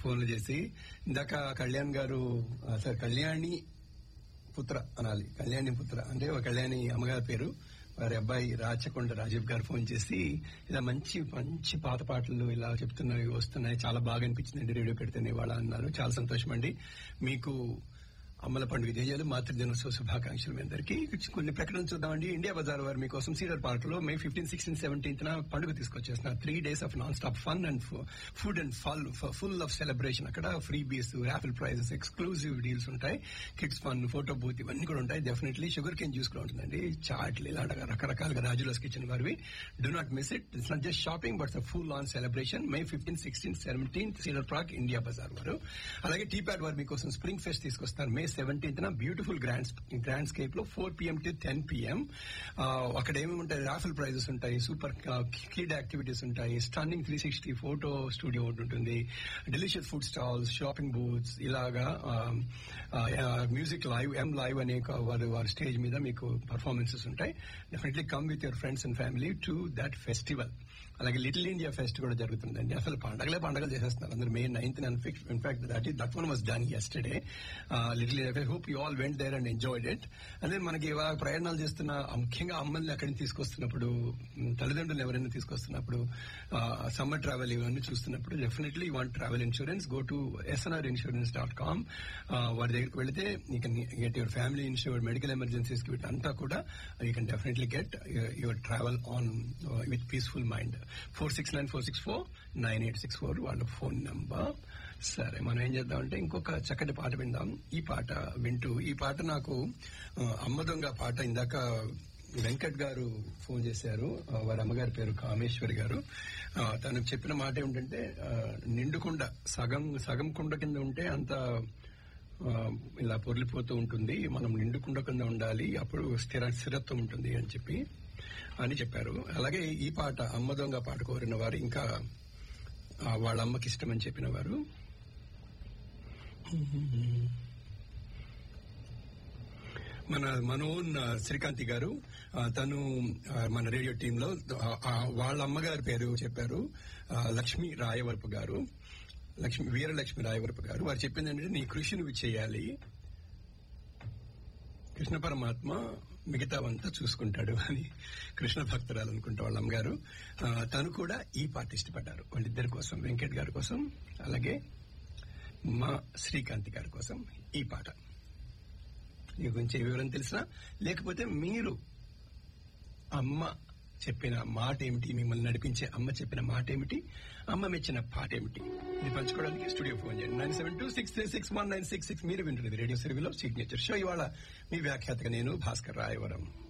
ఫోన్లు చేసి ఇందాక కళ్యాణ్ గారు ఆ, సార్ కళ్యాణి పుత్ర అనాలి కళ్యాణి పుత్ర అంటే ఒక కళ్యాణి అమ్మగారి పేరు వారి అబ్బాయి రాచకొండ రాజీవ్ గారు ఫోన్ చేసి ఇలా మంచి మంచి పాత పాటలు ఇలా చెప్తున్నాయి వస్తున్నాయి చాలా బాగా అనిపించిందండి రేడియో పెడితేనే వాళ్ళ అన్నారు చాలా సంతోషం అండి మీకు అమ్మల పండుగ విజయాలు మాతృదినోత్సవ శుభాకాంక్షలు మీ అందరికీ కొన్ని ప్రకటనలు చూద్దామండి ఇండియా బజార్ వారు మీకోసం సీడర్ పార్క్ లో మే ఫిఫ్టీన్ సిక్స్టీన్ సెవెంటీన్త్ పండుగ తీసుకొచ్చేస్తున్నారు three days of non stop fun and food and full full of celebration అక్కడ freebies raffle prizes exclusive deals ఉంటాయి కిడ్స్ ఫన్ ఫోటో బూత్ ఇవన్నీ కూడా ఉంటాయి డెఫినెట్లీ షుగర్ కేన్ జ్యూస్ కూడా ఉంటుందండి చాట్లు ఇలా రకరకాలుగా రాజులస్ కిచెన్ వారివి do not miss it it's not just shopping but full on celebration May fifteen sixteen seventeenth cedar park India bazaar వారు అలాగే టీ ప్యాడ్ వారు మీకోసం స్ప్రింగ్ ఫెస్ట్ తీసుకొస్తారు మే సెవెంటీన్త్ నా బ్యూటిఫుల్ గ్రాండ్ గ్రాండ్ స్కేప్ లో four PM to ten PM అక్కడ ఏమేమి ఉంటాయి రాఫిల్ ప్రైజెస్ ఉంటాయి సూపర్ కిడ్ యాక్టివిటీస్ ఉంటాయి stunning three sixty photo studio ఒకటి ఉంటుంది delicious food stalls shopping booths ఇలాగా మ్యూజిక్ లైవ్ ఎం లైవ్ అనే ఒక వారి వారి స్టేజ్ మీద మీకు పర్ఫార్మెన్సెస్ ఉంటాయి definitely come with your friends and family to that festival అలాగే లిటిల్ ఇండియా ఫెస్ట్ కూడా జరుగుతుందండి అసలు పండగలే పండగలు చేసేస్తున్నారు అందరు May ninth in fact that that one was done yesterday little India fest hope you all went there and enjoyed it అదే మనకి ఇవాళ ప్రయాణాలు చేస్తున్న ముఖ్యంగా అమ్మల్ని అక్కడి నుంచి తీసుకొస్తున్నప్పుడు మ్, తల్లిదండ్రులు ఎవరైనా తీసుకొస్తున్నప్పుడు సమ్మర్ ట్రావెల్ ఇవన్నీ చూస్తున్నప్పుడు definitely want travel insurance go to SNR insurance dot com వారి దగ్గరికి వెళితే you can get your family insure medical emergencies కి అంతా కూడా you can definitely get your travel on with peaceful mind four six nine four six four nine eight six four వాళ్ళ phone number సరే మనం ఏం చేద్దామంటే ఇంకొక చక్కటి పాట విందాం ఈ పాట వింటూ ఈ పాట నాకు ఆ, అమ్మ దొంగ పాట ఇందాక వెంకట్ గారు ఫోన్ చేశారు ఆ, వారి అమ్మగారి పేరు కామేశ్వరి గారు ఆ, తను చెప్పిన మాట ఏమిటంటే ఆ, నిండుకుండ సగం సగం కుండ కింద ఉంటే అంత ఆ, ఇలా పొర్లిపోతూ ఉంటుంది మనం నిండుకుండ కింద ఉండాలి అప్పుడు స్థిర స్థిరత్వం ఉంటుంది అని చెప్పి అని చెప్పారు అలాగే ఈ పాట అమ్మ దొంగ పాట కోరిన వారు ఇంకా ఆ, వాళ్ళ అమ్మకి ఇష్టమని చెప్పిన వారు మన మనోన్ ఆ, శ్రీకాంతి గారు ఆ, తను ఆ, మన రేడియో టీమ్ లో ఆ, ఆ, వాళ్ళ అమ్మగారి పేరు చెప్పారు ఆ, లక్ష్మీ రాయవరపు గారు లక్ష్మి వీరలక్ష్మి రాయవరపు గారు వారు చెప్పింది ఏంటంటే నీ కృషి నువ్వు చేయాలి కృష్ణ పరమాత్మ మిగతావంతా చూసుకుంటాడు అని కృష్ణ భక్తురాలు అనుకుంటా వాళ్ళ అమ్మగారు ఆ, తను కూడా ఈ పాట ఇష్టపడ్డారు వాళ్ళిద్దరి కోసం వెంకట్ గారి కోసం అలాగే మా శ్రీకాంతి గారి కోసం ఈ పాట ఈ గురించి ఏ వివరం తెలిసినా లేకపోతే మీరు అమ్మ చెప్పిన మాట ఏమిటి మిమ్మల్ని నడిపించే అమ్మ చెప్పిన మాట ఏమిటి అమ్మ మెచ్చిన పాట ఏమిటి ఇది పంచుకోవడానికి స్టూడియో ఫోన్ చేయండి nine seven two six three six one nine six six మీరు వింటున్నది రేడియో సిరివిలో సిగ్నేచర్ షో ఇవాళ మీ వ్యాఖ్యాతగా నేను భాస్కర్ రాయవరం